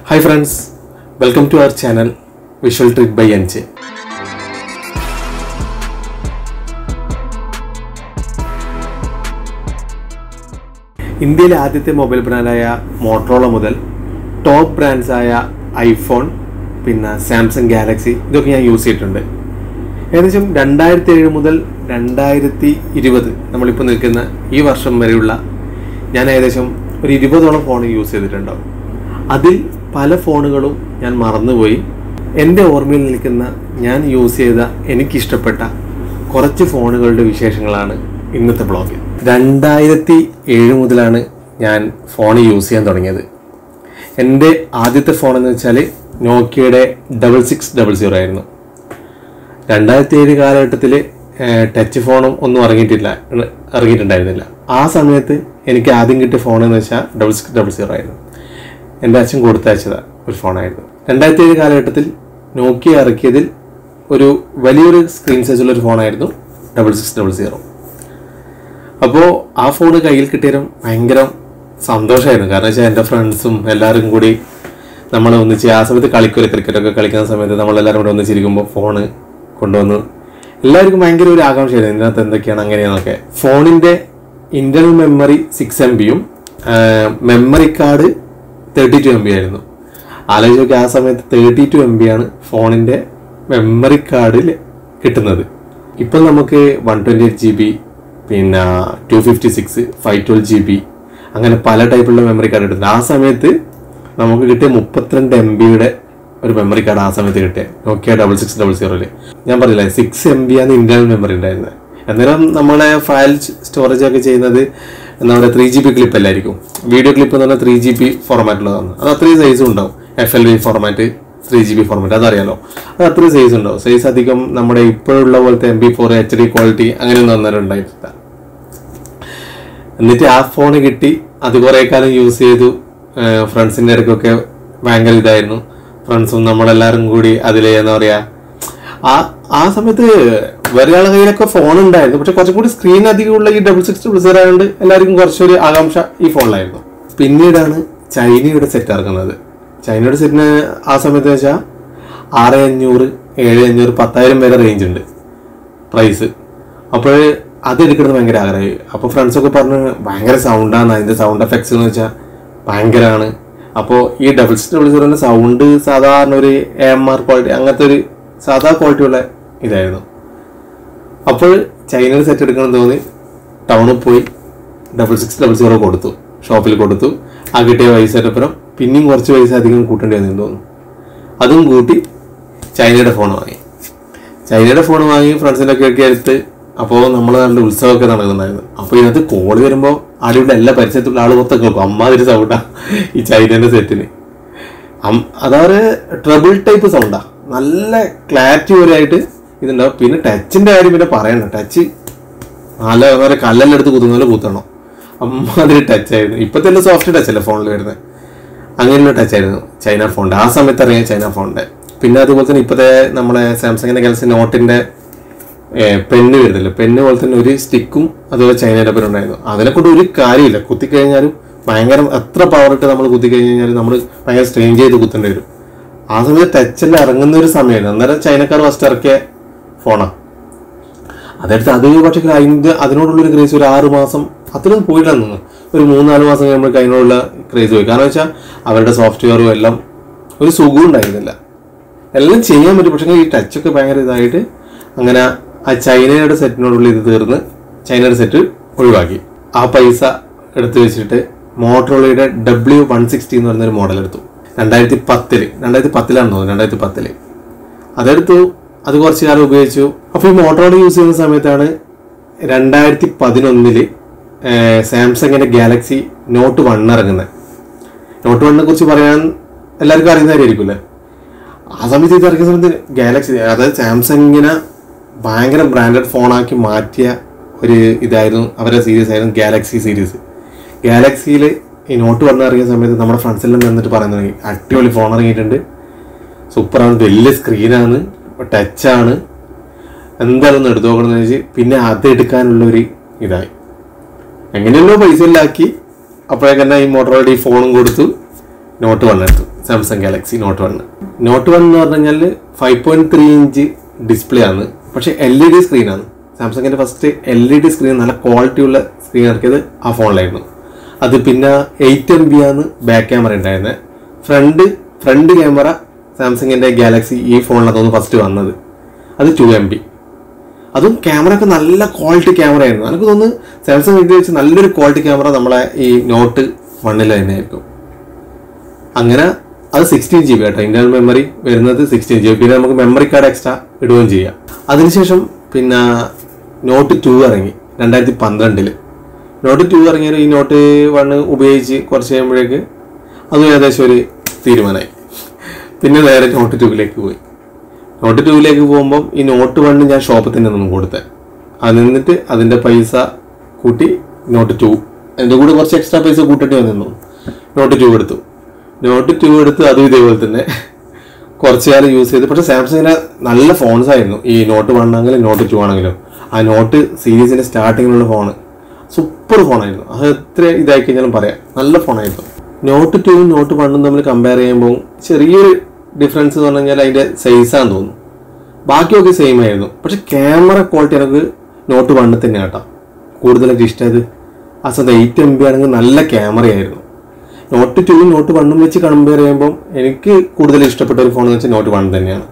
Hi friends welcome to our channel visual trick by N J ഇന്ത്യയിലെ ആദ്യത്തെ mobile ബ്രാൻഡായ Motorola മുതൽ top ബ്രാൻഡ്സായ ഐഫോൺ പിന്നെ സാംസങ് ഗാലക്സി ഇതൊക്കെ ഞാൻ യൂസ് ചെയ്തിട്ടുണ്ട് ഏകദേശം രണ്ടായിരത്തി ഏഴ് മുതൽ രണ്ടായിരത്തി ഇരുപത് നമ്മളിപ്പോൾ നിൽക്കുന്ന ഈ വർഷം വരെയുള്ള ഞാൻ ഏകദേശം ഒരു ഇരുപതോളം ഫോൺ യൂസ് ചെയ്തിട്ടുണ്ടാവും അതിൽ പല ഫോണുകളും ഞാൻ മറന്നുപോയി എൻ്റെ ഓർമ്മയിൽ നിൽക്കുന്ന ഞാൻ യൂസ് ചെയ്ത എനിക്കിഷ്ടപ്പെട്ട കുറച്ച് ഫോണുകളുടെ വിശേഷങ്ങളാണ് ഇന്നത്തെ ബ്ലോഗ് രണ്ടായിരത്തി ഏഴ് മുതലാണ് ഞാൻ ഫോൺ യൂസ് ചെയ്യാൻ തുടങ്ങിയത് എൻ്റെ ആദ്യത്തെ ഫോൺ എന്ന് വെച്ചാൽ നോക്കിയയുടെ ഡബിൾ സിക്സ് ഡബിൾ സീറോ ആയിരുന്നു രണ്ടായിരത്തി ഏഴ് കാലഘട്ടത്തിൽ ടച്ച് ഫോണും ഒന്നും ഇറങ്ങിയിട്ടില്ല ഇറങ്ങിയിട്ടുണ്ടായിരുന്നില്ല ആ സമയത്ത് എനിക്ക് ആദ്യം കിട്ടിയ ഫോൺ എന്ന് വെച്ചാൽ ഡബിൾ സിക്സ് ഡബിൾ സീറോ ആയിരുന്നു എൻ്റെ അച്ഛൻ കൊടുത്തയച്ചത് ഒരു ഫോണായിരുന്നു രണ്ടായിരത്തി ഏഴ് കാലഘട്ടത്തിൽ നോക്കിയ ഇറക്കിയതിൽ ഒരു വലിയൊരു സ്ക്രീൻ സൈസുള്ള ഒരു ഫോണായിരുന്നു ഡബിൾ സിക്സ് ഡബിൾ സീറോ അപ്പോൾ ആ ഫോൺ കയ്യിൽ കിട്ടിയതും ഭയങ്കര സന്തോഷമായിരുന്നു കാരണം വെച്ചാൽ എൻ്റെ ഫ്രണ്ട്സും എല്ലാവരും കൂടി നമ്മൾ ഒന്നിച്ച് ആ സമയത്ത് കളിക്കൂല ക്രിക്കറ്റൊക്കെ കളിക്കുന്ന സമയത്ത് നമ്മളെല്ലാവരും കൂടെ ഒന്നിച്ചിരിക്കുമ്പോൾ ഫോണ് കൊണ്ടുവന്ന് എല്ലാവർക്കും ഭയങ്കര ഒരു ആകാംക്ഷയായിരുന്നു ഇതിനകത്ത് എന്തൊക്കെയാണ് അങ്ങനെയാണെന്നൊക്കെ ഫോണിൻ്റെ ഇൻറ്റർണൽ മെമ്മറി സിക്സ് എം ബിയും memory card thirty two M B ആയിരുന്നു ആലോചിച്ച് നോക്കി ആ സമയത്ത് തേർട്ടി ടു എം ബി ആണ് ഫോണിൻ്റെ മെമ്മറി കാർഡിൽ കിട്ടുന്നത് ഇപ്പം നമുക്ക് one twenty eight G B പിന്നെ two fifty six five twelve G B അങ്ങനെ പല ടൈപ്പുള്ള മെമ്മറി കാർഡ് കിട്ടുന്നത് ആ സമയത്ത് നമുക്ക് കിട്ടിയ മുപ്പത്തിരണ്ട് എം ബിയുടെ ഒരു മെമ്മറി കാർഡ് ആ സമയത്ത് കിട്ടിയ നോക്കിയ ഡബിൾ സിക്സ് ഡബിൾ സീറോയില് ഞാൻ പറഞ്ഞില്ലേ സിക്സ് എം ബി ആണ് ഇന്റർണൽ മെമ്മറി ഉണ്ടായിരുന്നത് അന്നേരം നമ്മളെ ഫയൽ സ്റ്റോറേജ് ഒക്കെ ചെയ്യുന്നത് എന്താ പറയുക ത്രീ ജി ബി ക്ലിപ്പ് അല്ലായിരിക്കും വീഡിയോ ക്ലിപ്പ് എന്ന് പറഞ്ഞാൽ ത്രീ ജി ബി ഫോർമാറ്റിലുള്ളതാണ് അത് അത്രയും സൈസും ഉണ്ടാവും F L V format three G B format അതറിയാലോ അത് അത്രയും സൈസ് ഉണ്ടാവും സൈസ് അധികം നമ്മുടെ ഇപ്പോഴുള്ള പോലത്തെ M B four H D quality അങ്ങനെയൊന്നും അന്നേരം ഉണ്ടായിട്ടില്ല എന്നിട്ട് ആ ഫോൺ കിട്ടി അത് കുറേ കാലം യൂസ് ചെയ്തു ഫ്രണ്ട്സിൻ്റെ ഇടയ്ക്കൊക്കെ ഭയങ്കര ഇതായിരുന്നു ഫ്രണ്ട്സും നമ്മളെല്ലാവരും കൂടി അതിൽ എന്താ പറയുക ആ ആ സമയത്ത് വേറെ ആളുടെ കയ്യിലൊക്കെ ഫോൺ ഉണ്ടായിരുന്നു പക്ഷെ കുറച്ചും കൂടി സ്ക്രീൻ അധികമുള്ള ഈ ഡബിൾ സിക്സ് ഡബിൾ സീറോ ആയതുകൊണ്ട് എല്ലാവർക്കും കുറച്ചൊരു ആകാംക്ഷ ഈ ഫോണിലായിരുന്നു പിന്നീടാണ് ചൈനയുടെ സെറ്റ് ഇറങ്ങുന്നത് ചൈനയുടെ സെറ്റിന് ആ സമയത്ത് വെച്ചാൽ ആറ് അഞ്ഞൂറ് ഏഴ് അഞ്ഞൂറ് പത്തായിരം വരെ റേഞ്ച് ഉണ്ട് പ്രൈസ് അപ്പോൾ അത് എടുക്കുന്നത് ഭയങ്കര ആഗ്രഹമായി അപ്പോൾ ഫ്രണ്ട്സൊക്കെ പറഞ്ഞു ഭയങ്കര സൗണ്ടാണ് അതിൻ്റെ സൗണ്ട് എഫക്ട്സ് എന്ന് വെച്ചാൽ ഭയങ്കരമാണ് അപ്പോൾ ഈ ഡബിൾ സിക്സ് ഡബിൾ സീറോൻ്റെ സൗണ്ട് സാധാരണ ഒരു എം ആർ ക്വാളിറ്റി അങ്ങനത്തെ ഒരു സാധാ ക്വാളിറ്റി ഉള്ള ഇതായിരുന്നു അപ്പോൾ ചൈനയിൽ സെറ്റ് എടുക്കണം തോന്നി ടൗണിൽ പോയി ഡബിൾ സിക്സ് ഡബിൾ സീറോ കൊടുത്തു ഷോപ്പിൽ കൊടുത്തു ആ കിട്ടിയ പൈസയുടെ പിന്നെയും കുറച്ച് പൈസ അധികം കൂട്ടേണ്ടി വന്നു തോന്നുന്നു അതും കൂട്ടി ചൈനയുടെ ഫോൺ വാങ്ങി ചൈനയുടെ ഫോൺ വാങ്ങി ഫ്രണ്ട്സിൻ്റെ ഒക്കെ എടുത്ത് അപ്പോൾ നമ്മൾ നല്ല ഉത്സവമൊക്കെ നടക്കുന്നുണ്ടായിരുന്നു അപ്പോൾ ഇതിനകത്ത് കോള് വരുമ്പോൾ ആളുടെ എല്ലാ പരിസരത്തുള്ള ആൾ മൊത്തം കേൾക്കും അമ്മാതിരി സൗണ്ടാ ഈ ചൈനയുടെ സെറ്റിന് അതായത് ട്രബിൾ ടൈപ്പ് സൗണ്ടാ നല്ല ക്ലാരിറ്റി പോലെയായിട്ട് ഇതുണ്ടാവും പിന്നെ ടച്ചിന്റെ കാര്യം പിന്നെ പറയണ്ട ടച്ച് നല്ല എന്താ പറയുക കല്ലെല്ലാം എടുത്ത് കുത്തുന്ന പോലെ കുത്തണം അമ്മാതിരി ടച്ച് ആയിരുന്നു ഇപ്പോഴത്തെ എല്ലാം സോഫ്റ്റ് ടച്ച് അല്ലേ ഫോണിൽ വരുന്നത് അങ്ങനെയുള്ള ടച്ച് ആയിരുന്നു ചൈന ഫോണിന്റെ ആ സമയത്ത് ഇറങ്ങിയ ചൈന ഫോണിന്റെ പിന്നെ അതുപോലെ തന്നെ ഇപ്പോഴത്തെ നമ്മളെ സാംസങ്ങിന്റെ ഗാലക്സി നോട്ടിന്റെ പെണ്ണ് വരുന്നില്ല പെണ്ണ് പോലെ തന്നെ ഒരു സ്റ്റിക്കും അതുപോലെ ചൈനയുടെ പേര് ഉണ്ടായിരുന്നു അതിനെ കൊണ്ട് ഒരു കാര്യമില്ല കുത്തിക്കഴിഞ്ഞാലും ഭയങ്കര എത്ര പവർ ഇട്ട് നമ്മൾ കുത്തിക്കഴിഞ്ഞാലും നമ്മൾ ഭയങ്കര സ്ട്രെയിൻ ചെയ്ത് കുത്തേണ്ടി വരും ആ സമയത്ത് ടച്ചെല്ലാം ഇറങ്ങുന്ന ഒരു സമയമായിരുന്നു അന്നേരം ചൈനക്കാർ ഫസ്റ്റ് ഇറക്കിയ ഫോണാണ് അതെടുത്ത് അത് പക്ഷേ അതിൻ്റെ അതിനോടുള്ള ഒരു ക്രേസ് ഒരു ആറ് മാസം അത്രയൊന്നും പോയിട്ടില്ലെന്ന് തോന്നുന്നു ഒരു മൂന്നാല് മാസം കഴിയുമ്പോൾ അതിനോടുള്ള ക്രേസ് പോയി കാരണം വെച്ചാൽ അവരുടെ സോഫ്റ്റ്വെയറും എല്ലാം ഒരു സുഖവും ഉണ്ടായിരുന്നില്ല എല്ലാം ചെയ്യാൻ പറ്റും പക്ഷേ ഈ ടച്ചൊക്കെ ഭയങ്കര ഇതായിട്ട് അങ്ങനെ ആ ചൈനയുടെ സെറ്റിനോടുള്ള ഇത് തീർന്ന് ചൈനയുടെ സെറ്റ് ഒഴിവാക്കി ആ പൈസ എടുത്തു വെച്ചിട്ട് മോട്ടറോളയുടെ ഡബ്ല്യു വൺ സിക്സ്റ്റി എന്ന് പറയുന്നൊരു മോഡൽ എടുത്തു രണ്ടായിരത്തി പത്തില് രണ്ടായിരത്തി പത്തിലാണെന്ന് തോന്നുന്നു രണ്ടായിരത്തി പത്തില് അതെടുത്തു അത് കുറച്ച് കാലം ഉപയോഗിച്ചു അപ്പോൾ ഈ മോട്ടറോള യൂസ് ചെയ്യുന്ന സമയത്താണ് രണ്ടായിരത്തി പതിനൊന്നില് സാംസങ്ങിന്റെ ഗാലക്സി നോട്ട് വൺ ഇറങ്ങുന്നത് നോട്ട് വണ്ണിനെ കുറിച്ച് പറയാൻ എല്ലാവർക്കും അറിയുന്ന കാര്യമായിരിക്കുമല്ലേ ആ സമയത്ത് ഇത് ഇറങ്ങിയ സമയത്ത് ഗാലക്സി അതായത് സാംസങ്ങിനെ ഭയങ്കര ബ്രാൻഡഡ് ഫോണാക്കി മാറ്റിയ ഒരു ഇതായിരുന്നു അവരുടെ സീരീസ് ആയിരുന്നു ഗാലക്സി സീരീസ് ഗാലക്സിയിൽ ഈ നോട്ട് വന്ന് ഇറങ്ങിയ സമയത്ത് നമ്മുടെ ഫ്രണ്ട്സെല്ലാം നിന്നിട്ട് പറയുന്നു അടിപൊളി ഫോൺ ഇറങ്ങിയിട്ടുണ്ട് സൂപ്പറാണ് വലിയ സ്ക്രീനാണ് ടച്ചാണ് എന്തായാലും ഒന്ന് എടുത്തു നോക്കണം എന്ന് വെച്ച് പിന്നെ അത് എടുക്കാനുള്ള ഒരു ഇതായി എങ്ങനെയല്ലോ പൈസ ഇല്ലാക്കി അപ്പോഴേക്കന്നെ ഈ മോട്ടറോടെ ഈ ഫോണും കൊടുത്തു നോട്ട് വണ്ണെടുത്തു Samsung Galaxy note one note one എന്ന് പറഞ്ഞു കഴിഞ്ഞാൽ five point three inch display ആണ് പക്ഷെ എൽ ഇ ഡി സ്ക്രീനാണ് സാംസങ്ങിന്റെ first L E D screen നല്ല ക്വാളിറ്റി ഉള്ള സ്ക്രീൻ ഇറക്കിയത് ആ ഫോണിലായിരുന്നു അത് പിന്നെ എയ്റ്റ് എം ബി ആണ് ബാക്ക് ക്യാമറ ഉണ്ടായിരുന്നത് ഫ്രണ്ട് ഫ്രണ്ട് ക്യാമറ സാംസങ്ങിന്റെ ഗാലക്സി ഈ ഫോണിലാണ് ഫസ്റ്റ് വന്നത് അത് ടു എം ബി അതും ക്യാമറ ഒക്കെ നല്ല ക്വാളിറ്റി ക്യാമറ ആയിരുന്നു എനിക്ക് തോന്നുന്നു സാംസങ് ഇത് വെച്ച് നല്ലൊരു ക്വാളിറ്റി ക്യാമറ നമ്മളെ ഈ നോട്ട് വണ്ണിൽ തന്നെ ആയിരിക്കും അങ്ങനെ അത് സിക്സ്റ്റീൻ ജി ബി കേട്ടോ ഇന്റർണൽ മെമ്മറി വരുന്നത് സിക്സ്റ്റീൻ ജി ബി പിന്നെ നമുക്ക് മെമ്മറി കാർഡ് എക്സ്ട്രാ ഇടുകയും ചെയ്യാം അതിനുശേഷം പിന്നെ നോട്ട് ടു ഇറങ്ങി രണ്ടായിരത്തി പന്ത്രണ്ടില് നോട്ട് ടു ഇറങ്ങിയ ഈ നോട്ട് വണ്ണ് ഉപയോഗിച്ച് കുറച്ച് കഴിയുമ്പോഴേക്ക് അതും ഏകദേശം ഒരു തീരുമാനമായി പിന്നെ നേരെ നോട്ട് ടുവിലേക്ക് പോയി നോട്ട് ടുവിലേക്ക് പോകുമ്പോൾ ഈ നോട്ട് വണ്ണ് ഞാൻ ഷോപ്പിൽ തന്നെ നിന്നും കൊടുത്തത് അത് നിന്നിട്ട് അതിൻ്റെ പൈസ കൂട്ടി നോട്ട് ടു എൻ്റെ കൂടെ കുറച്ച് എക്സ്ട്രാ പൈസ കൂട്ടിട്ട് വന്നു നോട്ട് ടു എടുത്തു നോട്ട് ടു എടുത്ത് അതും ഇതേപോലെ തന്നെ കുറച്ച് കാലം യൂസ് ചെയ്ത് പക്ഷേ സാംസങ്ങിന് നല്ല ഫോൺസ് ആയിരുന്നു ഈ നോട്ട് വൺ ആണെങ്കിലും നോട്ട് ടു ആണെങ്കിലും ആ നോട്ട് സീരീസിന്റെ സ്റ്റാർട്ടിങ്ങിലുള്ള ഫോണ് സൂപ്പർ ഫോണായിരുന്നു അത് എത്ര ഇതായി കഴിഞ്ഞാലും പറയാം നല്ല ഫോണായിരുന്നു നോട്ട് ടുവും നോട്ട് വണ്ണും തമ്മിൽ കമ്പയർ ചെയ്യുമ്പോൾ ചെറിയൊരു ഡിഫറൻസ് എന്ന് പറഞ്ഞു കഴിഞ്ഞാൽ അതിന്റെ സൈസാന്ന് തോന്നുന്നു ബാക്കിയൊക്കെ സെയിം ആയിരുന്നു പക്ഷെ ക്യാമറ ക്വാളിറ്റി എനിക്ക് നോട്ട് വണ്ണിൽ തന്നെ കേട്ടോ കൂടുതലായിട്ട് ഇഷ്ടമായത് ആ സമയത്ത് എയ്റ്റ് എം ബി ആണെങ്കിൽ നല്ല ക്യാമറയായിരുന്നു നോട്ട് ടുവും നോട്ട് വണ്ണും വെച്ച് കമ്പയർ ചെയ്യുമ്പോൾ എനിക്ക് കൂടുതൽ ഇഷ്ടപ്പെട്ട ഒരു ഫോൺ എന്ന് വെച്ചാൽ നോട്ട് വൺ തന്നെയാണ്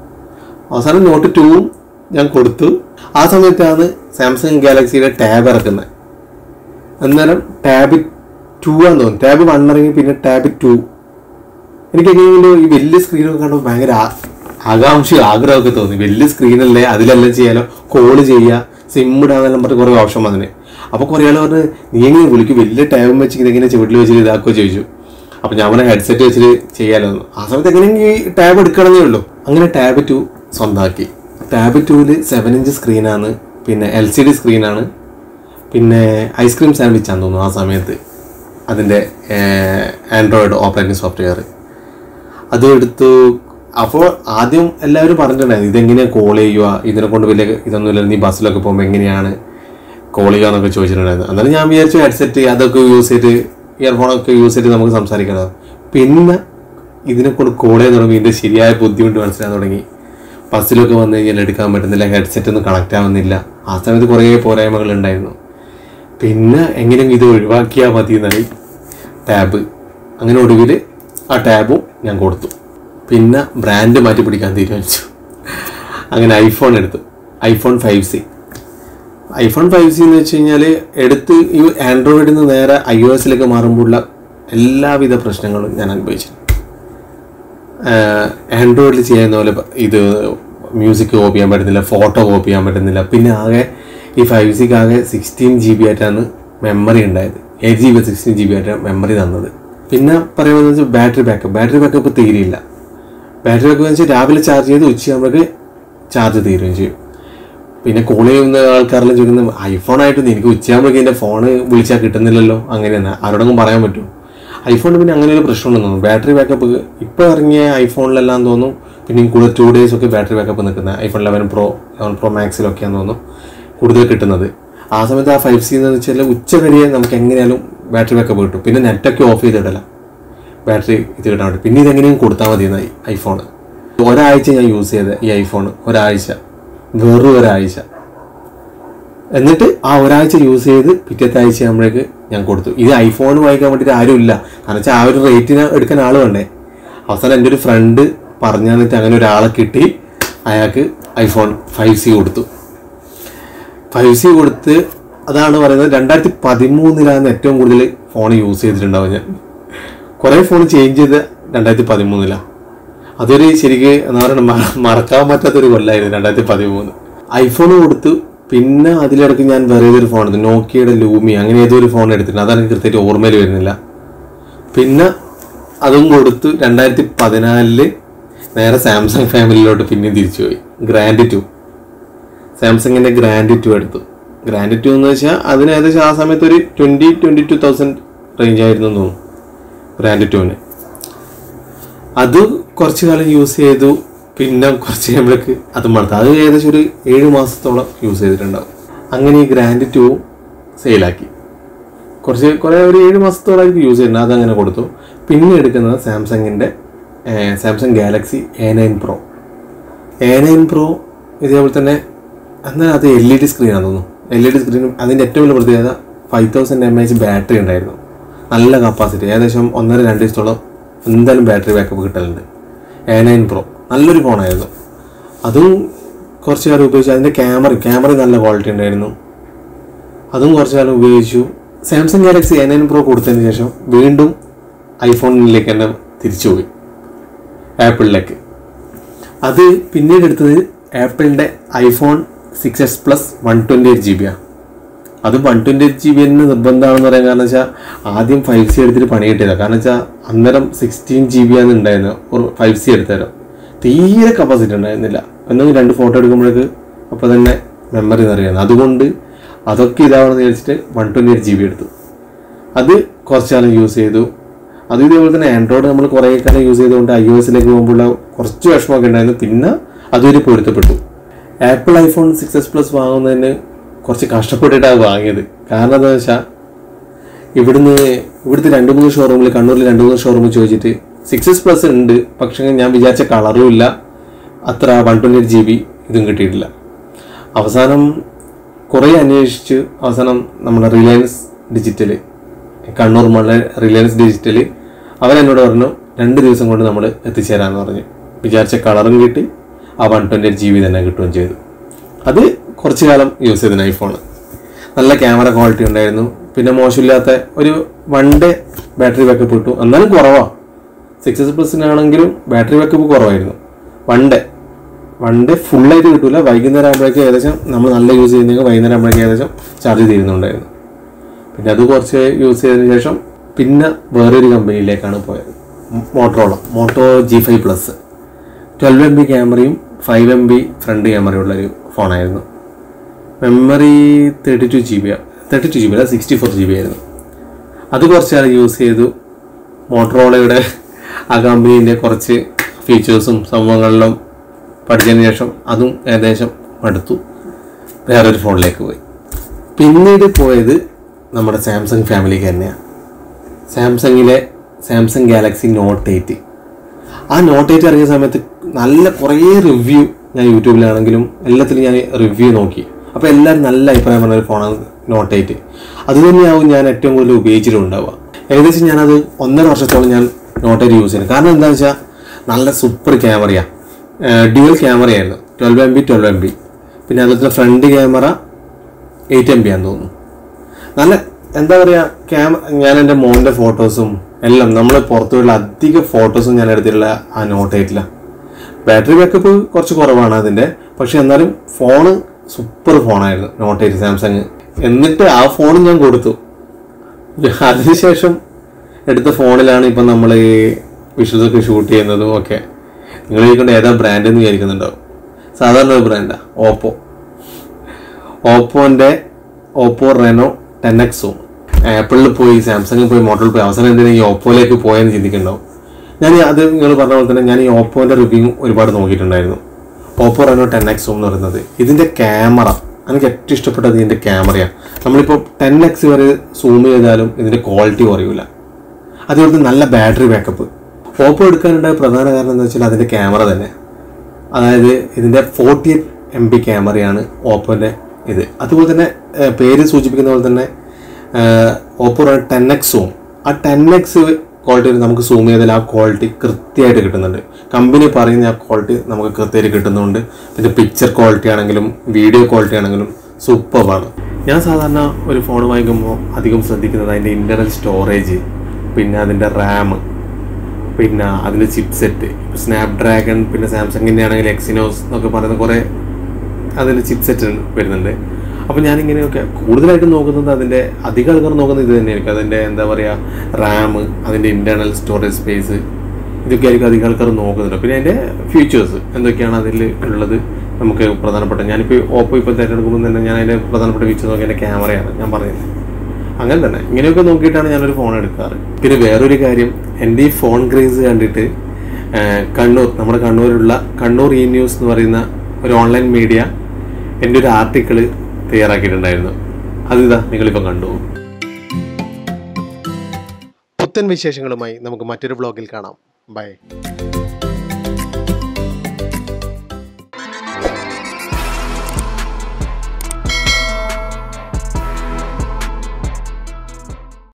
അവസാനം നോട്ട് ടുവും ഞാൻ കൊടുത്തു ആ സമയത്താണ് സാംസങ് ഗാലക്സിയുടെ ടാബ് ഇറക്കുന്നത് അന്നേരം ടാബ് ടു ആന്ന് തോന്നുന്നു ടാബ് വൺ ഇറങ്ങി പിന്നെ ടാബ് ടു എനിക്ക് എങ്ങനെയെങ്കിലും ഈ വലിയ സ്ക്രീനൊക്കെ കണ്ടപ്പോൾ ഭയങ്കര ആ- ആകാംക്ഷ ആഗ്രഹമൊക്കെ തോന്നി വലിയ സ്ക്രീനല്ലേ അതിലെല്ലാം ചെയ്യാലോ കോള് ചെയ്യുക സിം ഇടാന്നെല്ലാം പറഞ്ഞ് കുറേ ഓപ്ഷൻ വന്നിന് അപ്പോൾ കുറേ ആൾ പറഞ്ഞ് നീ എങ്ങനെ വിളിക്കും വലിയ ടാബും വെച്ച് ഇതെങ്ങനെ ചുവട്ടിൽ വെച്ചിട്ട് ഇതാക്കുകയോ ചോദിച്ചു അപ്പോൾ ഞാൻ പറഞ്ഞ ഹെഡ്സെറ്റ് വെച്ചിട്ട് ചെയ്യാലോ എന്ന്. ആ സമയത്ത് എങ്ങനെയെങ്കിൽ ഈ ടാബ് എടുക്കണമെന്നേ ഉള്ളൂ അങ്ങനെ ടാബ് ടു സ്വന്തമാക്കി ടാബ് ടുവിൽ സെവൻ ഇഞ്ച് സ്ക്രീനാണ് പിന്നെ എൽ സി ഡി സ്ക്രീനാണ് പിന്നെ ഐസ്ക്രീം സാൻഡ്വിച്ച് ആണെന്ന് തോന്നുന്നു ആ സമയത്ത് അതിൻ്റെ ആൻഡ്രോയിഡ് ഓപ്പറേറ്റിംഗ് സോഫ്റ്റ്വെയർ അതും എടുത്തു അപ്പോൾ ആദ്യം എല്ലാവരും പറഞ്ഞിട്ടുണ്ടായിരുന്നു ഇതെങ്ങനെയാണ് കോൾ ചെയ്യുക ഇതിനെ കൊണ്ട് വലിയ ഇതൊന്നുമില്ല നീ ബസ്സിലൊക്കെ പോകുമ്പോൾ എങ്ങനെയാണ് കോൾ ചെയ്യുക എന്നൊക്കെ ചോദിച്ചിട്ടുണ്ടായിരുന്നു എന്നാലും ഞാൻ വിചാരിച്ചു ഹെഡ്സെറ്റ് അതൊക്കെ യൂസ് ചെയ്ത് ഇയർഫോണൊക്കെ യൂസ് ചെയ്ത് നമുക്ക് സംസാരിക്കണം പിന്നെ ഇതിനെ കൊണ്ട് കോൾ ചെയ്യാൻ തുടങ്ങി ഇതിൻ്റെ ശരിയായ ബുദ്ധിമുട്ട് മനസ്സിലാകാൻ തുടങ്ങി ബസ്സിലൊക്കെ വന്നു കഴിഞ്ഞാൽ എടുക്കാൻ പറ്റുന്നില്ല ഹെഡ്സെറ്റ് ഒന്നും കണക്റ്റ് ആവുന്നില്ല ആ സമയത്ത് കുറേ പോരായ്മകൾ ഉണ്ടായിരുന്നു പിന്നെ എങ്ങനെയെങ്കിലും ഇത് ഒഴിവാക്കിയാൽ മതി എന്നായി ടാബ് അങ്ങനെ ഒടുവിൽ ആ ടാബും ഞാൻ കൊടുത്തു പിന്നെ ബ്രാൻഡ് മാറ്റി പിടിക്കാൻ തീരുമാനിച്ചു അങ്ങനെ ഐഫോൺ എടുത്തു iPhone five C iPhone five C എന്ന് വെച്ച് കഴിഞ്ഞാൽ എടുത്ത് ഈ ആൻഡ്രോയിഡിൽ നിന്ന് നേരെ ഐ ഒ എസിലേക്ക് മാറുമ്പോഴുള്ള എല്ലാവിധ പ്രശ്നങ്ങളും ഞാൻ അനുഭവിച്ചു ആൻഡ്രോയിഡിൽ ചെയ്യുന്ന പോലെ പ- ഇത് മ്യൂസിക് കോപ്പി ചെയ്യാൻ പറ്റുന്നില്ല ഫോട്ടോ കോപ്പി ചെയ്യാൻ പറ്റുന്നില്ല പിന്നെ ആകെ ഈ ഫൈവ് സിക്ക് ആകെ സിക്സ്റ്റീൻ ജി ബി ആയിട്ടാണ് മെമ്മറി ഉണ്ടായത് eight G B sixteen G B ആയിട്ടാണ് മെമ്മറി തന്നത് പിന്നെ പറയുന്നത് വെച്ചാൽ ബാറ്ററി ബാക്കപ്പ് ബാറ്ററി ബാക്കപ്പ് തീരെയില്ല ബാറ്ററി ബാക്കപ്പ് വെച്ചാൽ രാവിലെ ചാർജ് ചെയ്ത് ഉച്ചയാകുമ്പോഴേക്ക് ചാർജ് തീരുകയും ചെയ്യും പിന്നെ കോൾ ചെയ്യുന്ന ആൾക്കാരെല്ലാം ചോദിക്കുന്നത് ഐഫോൺ ആയിട്ട് എനിക്ക് ഉച്ചയാകുമ്പോഴേക്കും എൻ്റെ ഫോണ് വിളിച്ചാൽ കിട്ടുന്നില്ലല്ലോ അങ്ങനെയാണ് ആരോടെങ്കിലും പറയാൻ പറ്റുമോ ഐഫോണിന് പിന്നെ അങ്ങനെ ഒരു പ്രശ്നമുണ്ടെന്ന് തോന്നുന്നു ബാറ്ററി ബാക്കപ്പ് ഇപ്പോൾ ഇറങ്ങിയ ഐഫോണിലെല്ലാം തോന്നും പിന്നെ കൂടുതൽ ടു ഡേയ്സ് ഒക്കെ ബാറ്ററി ബാക്കപ്പ് നിൽക്കുന്നത് iPhone eleven pro eleven pro മാക്സിലൊക്കെയാന്ന് തോന്നുന്നു കൂടുതൽ കിട്ടുന്നത് ആ സമയത്ത് ആ ഫൈവ് സി എന്ന് വെച്ചാൽ ഉച്ച വരെ നമുക്ക് എങ്ങനെയാലും ബാറ്ററി ബാക്കപ്പ് കിട്ടും പിന്നെ നെറ്റൊക്കെ ഓഫ് ചെയ്തിടല ബാറ്ററി ഇത് കിട്ടാൻ വേണ്ടി പിന്നെ ഇതെങ്ങനെയും കൊടുത്താൽ മതി എന്നായി ഐഫോൺ ഒരാഴ്ച ഞാൻ യൂസ് ചെയ്ത ഈ ഐഫോൺ ഒരാഴ്ച വെറും ഒരാഴ്ച എന്നിട്ട് ആ ഒരാഴ്ച യൂസ് ചെയ്ത് പിറ്റത്തെ ആഴ്ച ആകുമ്പോഴേക്ക് ഞാൻ കൊടുത്തു ഇത് ഐഫോൺ വാങ്ങിക്കാൻ വേണ്ടിയിട്ട് ആരും ഇല്ല കാരണം വെച്ചാൽ ആ ഒരു റേറ്റിന് എടുക്കാൻ ആൾ വേണ്ടേ അവസാനം എൻ്റെ ഒരു ഫ്രണ്ട് പറഞ്ഞു തന്നിട്ട് അങ്ങനെ ഒരാളെ കിട്ടി അയാൾക്ക് ഐഫോൺ ഫൈവ് സി കൊടുത്തു ഫൈവ് സി കൊടുത്ത് അതാണ് പറയുന്നത് രണ്ടായിരത്തി പതിമൂന്നിലാണ് ഏറ്റവും കൂടുതൽ ഫോൺ യൂസ് ചെയ്തിട്ടുണ്ടാവും ഞാൻ കുറേ ഫോൺ ചേഞ്ച് ചെയ്ത് രണ്ടായിരത്തി പതിമൂന്നിലാണ് അതൊരു ശരിക്ക് എന്താ പറയുക മ- മറക്കാൻ പറ്റാത്തൊരു കൊല്ലായിരുന്നു രണ്ടായിരത്തി പതിമൂന്ന് ഐഫോൺ കൊടുത്തു പിന്നെ അതിലിടയ്ക്ക് ഞാൻ വേറെ ഏതൊരു ഫോൺ എടുത്തു നോക്കിയയുടെ ലൂമി അങ്ങനെ ഏതോ ഒരു ഫോൺ എടുത്തിട്ടുണ്ട് അതാണ് എനിക്ക് കൃത്യമായിട്ട് ഓർമ്മയിൽ വരുന്നില്ല പിന്നെ അതും കൊടുത്ത് രണ്ടായിരത്തി പതിനാലില് നേരെ സാംസങ് ഫാമിലിയിലോട്ട് പിന്നെയും തിരിച്ചു പോയി ഗ്രാൻഡ് ടു സാംസങ്ങിന്റെ ഗ്രാൻഡ് ടു എടുത്തു ഗ്രാൻഡ് ടു എന്ന് വെച്ചാൽ അതിന് ഏകദേശം ആ സമയത്ത് ഒരു twenty twenty two thousand range ആയിരുന്നു എന്ന് തോന്നുന്നു ഗ്രാൻഡ് ടുവിന് അത് കുറച്ച് കാലം യൂസ് ചെയ്തു പിന്നെ കുറച്ച് കഴിയുമ്പോഴേക്ക് അത് മടുത്തു അത് ഏകദേശം ഒരു ഏഴ് മാസത്തോളം യൂസ് ചെയ്തിട്ടുണ്ടാവും അങ്ങനെ ഈ ഗ്രാൻഡ് ടു സെയിലാക്കി കുറച്ച് കുറേ ഒരു ഏഴ് മാസത്തോളമായിട്ട് യൂസ് ചെയ്യുന്നത് അതങ്ങനെ കൊടുത്തു പിന്നെ എടുക്കുന്നത് സാംസങ്ങിൻ്റെ Samsung Galaxy A nine pro A nine pro ഇതേപോലെ തന്നെ എന്നാൽ അത് എൽ ഇ ഡി സ്ക്രീനാണെന്ന് തോന്നുന്നു എൽ ഇ ഡി സ്ക്രീനും അതിൻ്റെ ഏറ്റവും വലിയ പ്രത്യേകത five thousand M H battery ഉണ്ടായിരുന്നു നല്ല കപ്പാസിറ്റി ഏകദേശം ഒന്നര രണ്ട് ദിവസത്തോളം എന്തായാലും ബാറ്ററി ബാക്കപ്പ് കിട്ടലുണ്ട് എ നയൻ പ്രോ നല്ലൊരു ഫോണായിരുന്നു അതും കുറച്ച് കാലം ഉപയോഗിച്ചു അതിൻ്റെ ക്യാമറ ക്യാമറ നല്ല ക്വാളിറ്റി ഉണ്ടായിരുന്നു അതും കുറച്ച് കാലം ഉപയോഗിച്ചു Samsung Galaxy A nine pro കൊടുത്തതിന് ശേഷം വീണ്ടും ഐഫോണിലേക്ക് തന്നെ തിരിച്ചുപോയി ആപ്പിളിലേക്ക് അത് പിന്നീട് എടുത്തത് ആപ്പിളിൻ്റെ iPhone six S plus one twenty eight G ബിയാണ് അത് വൺ ട്വൻറ്റി എയ്റ്റ് ജി ബി തന്നെ നിർബന്ധമാണെന്ന് പറയാൻ കാരണം വെച്ചാൽ ആദ്യം ഫൈവ് സി എടുത്തിട്ട് പണി കിട്ടിയതാണ് കാരണം വെച്ചാൽ അന്നേരം സിക്സ്റ്റീൻ ജി ബി ആണ് ഉണ്ടായിരുന്നത് ഒരു ഫൈവ് സി എടുത്തരം തീരെ കപ്പാസിറ്റി ഉണ്ടായിരുന്നില്ല എന്തെങ്കിലും രണ്ട് ഫോട്ടോ എടുക്കുമ്പോഴേക്ക് അപ്പോൾ തന്നെ മെമ്മറി നിറയുന്നത് അതുകൊണ്ട് അതൊക്കെ ഇതാവണമെന്ന് വിചാരിച്ചിട്ട് one twenty eight G B എടുത്തു അത് കുറച്ച് കാലം യൂസ് ചെയ്തു അത് ഇതേപോലെ തന്നെ ആൻഡ്രോയിഡ് നമ്മൾ കുറേ കാലം യൂസ് ചെയ്തുകൊണ്ട് ഐ ഒ എസിലേക്ക് പോകുമ്പോൾ കുറച്ച് വിഷമമൊക്കെ ഉണ്ടായിരുന്നു പിന്നെ അതുവരെ പൊരുത്തപ്പെട്ടു Apple iPhone six S plus വാങ്ങുന്നതിന് കുറച്ച് കഷ്ടപ്പെട്ടിട്ടാണ് വാങ്ങിയത് കാരണം എന്താണെന്ന് വെച്ചാൽ ഇവിടുന്ന് ഇവിടുത്തെ രണ്ട് മൂന്ന് ഷോറൂമിൽ കണ്ണൂരിൽ രണ്ട് മൂന്ന് ഷോറൂമിൽ ചോദിച്ചിട്ട് സിക്സ് എസ് പ്ലസ് ഉണ്ട് പക്ഷേ ഞാൻ വിചാരിച്ച കളറും ഇല്ല അത്ര one twenty eight G B ഇതും കിട്ടിയിട്ടില്ല അവസാനം കുറേ അന്വേഷിച്ച് അവസാനം നമ്മുടെ റിലയൻസ് ഡിജിറ്റൽ കണ്ണൂർ മള്ള റിലയൻസ് ഡിജിറ്റൽ അവരെന്നോട് പറഞ്ഞു രണ്ട് ദിവസം കൊണ്ട് നമ്മൾ എത്തിച്ചേരാമെന്ന് പറഞ്ഞു വിചാരിച്ച കളറും കിട്ടി ആ one twenty eight G B തന്നെ കിട്ടുകയും ചെയ്തു അത് കുറച്ച് കാലം യൂസ് ചെയ്തിന് ഐഫോൺ നല്ല ക്യാമറ ക്വാളിറ്റി ഉണ്ടായിരുന്നു പിന്നെ മോശമില്ലാത്ത ഒരു വൺ ഡേ ബാറ്ററി ബാക്കപ്പ് കിട്ടും എന്നാലും കുറവാണ് സിക്സ് എസ് പ്ലസിനാണെങ്കിലും ബാറ്ററി ബാക്കപ്പ് കുറവായിരുന്നു വൺ ഡേ വൺ ഡേ ഫുള്ളായിട്ട് കിട്ടൂല വൈകുന്നേരം ആകുമ്പോഴേക്കും ഏകദേശം നമ്മൾ നല്ല യൂസ് ചെയ്യുന്നെങ്കിൽ വൈകുന്നേരം ആകുമ്പോഴേക്കും ഏകദേശം ചാർജ് തീരുന്നുണ്ടായിരുന്നു പിന്നെ അത് കുറച്ച് യൂസ് ചെയ്തതിന് ശേഷം പിന്നെ വേറൊരു കമ്പനിയിലേക്കാണ് പോയത് Motorola Moto G five plus twelve M B ക്യാമറയും ഫൈവ് എം ബി ഫ്രണ്ട് ക്യാമറയുള്ളൊരു ഫോണായിരുന്നു memory thirty two G B thirty two G B അല്ല സിക്സ്റ്റി ഫോർ ജി ബി ആയിരുന്നു അത് കുറച്ച് കാലം യൂസ് ചെയ്തു മോട്ടറോളയുടെ ആ കമ്പനീൻ്റെ കുറച്ച് ഫീച്ചേഴ്സും സംഭവങ്ങളിലും പഠിച്ചതിന് ശേഷം അതും ഏകദേശം മടുത്തു വേറൊരു ഫോണിലേക്ക് പോയി പിന്നീട് പോയത് നമ്മുടെ സാംസങ് ഫാമിലിക്ക് തന്നെയാണ് സാംസങ്ങിലെ സാംസങ് ഗാലക്സി നോട്ട് എയ്റ്റ് ആ നോട്ട് എയ്റ്റ് ഇറങ്ങിയ സമയത്ത് നല്ല കുറേ റിവ്യൂ ഞാൻ യൂട്യൂബിലാണെങ്കിലും എല്ലാത്തിലും ഞാൻ റിവ്യൂ നോക്കി അപ്പോൾ എല്ലാവരും നല്ല അഭിപ്രായം പറഞ്ഞ ഒരു ഫോണാണ് നോട്ട് എയ്റ്റ് അത് തന്നെയാവും ഞാൻ ഏറ്റവും കൂടുതൽ ഉപയോഗിച്ചിട്ടുണ്ടാവുക ഏകദേശം ഞാനത് ഒന്നര വർഷത്തോളം ഞാൻ നോട്ട് എയ്റ്റ് യൂസ് ചെയ്യുന്നത് കാരണം എന്താണെന്ന് വെച്ചാൽ നല്ല സൂപ്പർ ക്യാമറയാണ് ഡ്യുവൽ ക്യാമറയായിരുന്നു twelve M B twelve M B പിന്നെ അതുപോലെ front camera eight M B ആണെന്ന് തോന്നുന്നു നല്ല എന്താ പറയുക ക്യാമ ഞാൻ എൻ്റെ മോൻ്റെ ഫോട്ടോസും എല്ലാം നമ്മൾ പുറത്തുള്ള അധിക ഫോട്ടോസും ഞാൻ എടുത്തിട്ടുള്ള ആ നോട്ട് എയ്റ്റില്ല ബാറ്ററി ബാക്കപ്പ് കുറച്ച് കുറവാണ് അതിൻ്റെ പക്ഷെ എന്നാലും ഫോണ് സൂപ്പർ ഫോണായിരുന്നു നോട്ട് എയ്റ്റ് സാംസങ് എന്നിട്ട് ആ ഫോൺ ഞാൻ കൊടുത്തു അതിനുശേഷം എടുത്ത ഫോണിലാണ് ഇപ്പം നമ്മൾ ഈ വിഷ്വൽസൊക്കെ ഷൂട്ട് ചെയ്യുന്നതും ഒക്കെ നിങ്ങൾ ചോദിക്കൊണ്ട് ഏതാ ബ്രാൻഡ് എന്ന് വിചാരിക്കുന്നുണ്ടാവും സാധാരണ ഒരു ബ്രാൻഡാണ് ഓപ്പോ ഓപ്പോൻ്റെ ഓപ്പോ റെനോ ടെൻ എക്സും ആപ്പിളിൽ പോയി സാംസങ്ങിൽ പോയി മോട്ടോറിൽ പോയി അവസാനം എന്തിനാ ഈ ഓപ്പോയിലേക്ക് പോയെന്ന് ചിന്തിക്കുന്നുണ്ടാവും ഞാൻ ഈ അത് നിങ്ങൾ പറഞ്ഞ പോലെ തന്നെ ഞാൻ ഈ ഓപ്പോൻ്റെ റിവ്യൂ ഒരുപാട് നോക്കിയിട്ടുണ്ടായിരുന്നു ഓപ്പോ റെനോ ടെൻ എക്സും എന്ന് പറയുന്നത് ഇതിൻ്റെ ക്യാമറ എനിക്ക് ഏറ്റവും ഇഷ്ടപ്പെട്ടത് ഇതിൻ്റെ ക്യാമറയാണ് നമ്മളിപ്പോൾ ടെൻ എക്സ് വരെ സൂം ചെയ്താലും ഇതിൻ്റെ ക്വാളിറ്റി കുറയൂല അതുപോലെ തന്നെ നല്ല ബാറ്ററി ബാക്കപ്പ് ഓപ്പോ എടുക്കാനുണ്ടായ പ്രധാന കാരണം എന്താ വെച്ചാൽ അതിൻ്റെ ക്യാമറ തന്നെ അതായത് ഇതിൻ്റെ ഫോർട്ടി എയ്റ്റ് എം ബി ക്യാമറയാണ് ഓപ്പോൻ്റെ ഇത് അതുപോലെ തന്നെ ഏഹ്, പേര് സൂചിപ്പിക്കുന്ന പോലെ തന്നെ ഓപ്പോ ടെൻ എക്സ് സൂം ആ ടെൻ എക്സ് ക്വാളിറ്റി നമുക്ക് സൂം ചെയ്താൽ ആ ക്വാളിറ്റി കൃത്യമായിട്ട് കിട്ടുന്നുണ്ട് കമ്പനി പറയുന്ന ആ ക്വാളിറ്റി നമുക്ക് കൃത്യമായിട്ട് കിട്ടുന്നുണ്ട് പിന്നെ പിക്ചർ ക്വാളിറ്റി ആണെങ്കിലും വീഡിയോ ക്വാളിറ്റി ആണെങ്കിലും സൂപ്പറാണ് ഞാൻ സാധാരണ ഒരു ഫോൺ വാങ്ങിക്കുമ്പോൾ അധികം ശ്രദ്ധിക്കുന്നത് അതിൻ്റെ ഇൻ്റർണൽ സ്റ്റോറേജ് പിന്നെ അതിൻ്റെ റാം പിന്നെ അതിൻ്റെ ചിപ്പ് സെറ്റ് സ്നാപ് ഡ്രാഗൺ പിന്നെ സാംസങ്ങിൻ്റെ ആണെങ്കിൽ എക്സിനോസ് എന്നൊക്കെ പറയുന്ന കുറേ അതിൻ്റെ ചിപ്പ് സെറ്റ് വരുന്നുണ്ട് അപ്പോൾ ഞാനിങ്ങനെയൊക്കെ കൂടുതലായിട്ട് നോക്കുന്നത് അതിൻ്റെ അധികം ആൾക്കാർ നോക്കുന്നത് ഇത് തന്നെയായിരിക്കും അതിൻ്റെ എന്താ പറയുക റാം അതിൻ്റെ ഇൻറ്റേർണൽ സ്റ്റോറേജ് സ്പേസ് ഇതൊക്കെ ആയിരിക്കും അധികം ആൾക്കാർ നോക്കുന്നുണ്ട് പിന്നെ അതിൻ്റെ ഫീച്ചേഴ്സ് എന്തൊക്കെയാണ് അതിൽ ഉള്ളത് നമുക്ക് പ്രധാനപ്പെട്ട ഞാനിപ്പോൾ ഓപ്പോ ഇപ്പോൾ തിരഞ്ഞെടുക്കുമ്പോൾ തന്നെ ഞാൻ അതിൻ്റെ പ്രധാനപ്പെട്ട ഫീച്ചർ നോക്കി എൻ്റെ ക്യാമറയാണ് ഞാൻ പറഞ്ഞത് അങ്ങനെ തന്നെ ഇങ്ങനെയൊക്കെ നോക്കിയിട്ടാണ് ഞാനൊരു ഫോൺ എടുക്കാറ് പിന്നെ വേറൊരു കാര്യം എൻ്റെ ഈ ഫോൺ ക്രേസ് കണ്ടിട്ട് ആ, കണ്ണൂർ നമ്മുടെ കണ്ണൂരുള്ള കണ്ണൂർ ഇ ന്യൂസ് എന്ന് പറയുന്ന ഒരു ഓൺലൈൻ മീഡിയ എൻ്റെ ഒരു ആർട്ടിക്കിൾ തയ്യാറാക്കിയിട്ടുണ്ടായിരുന്നു അതിതാ നിങ്ങളിപ്പോൾ കണ്ടു പുത്തൻ വിശേഷങ്ങളുമായി നമുക്ക് മറ്റൊരു വ്ളോഗിൽ കാണാം ബൈ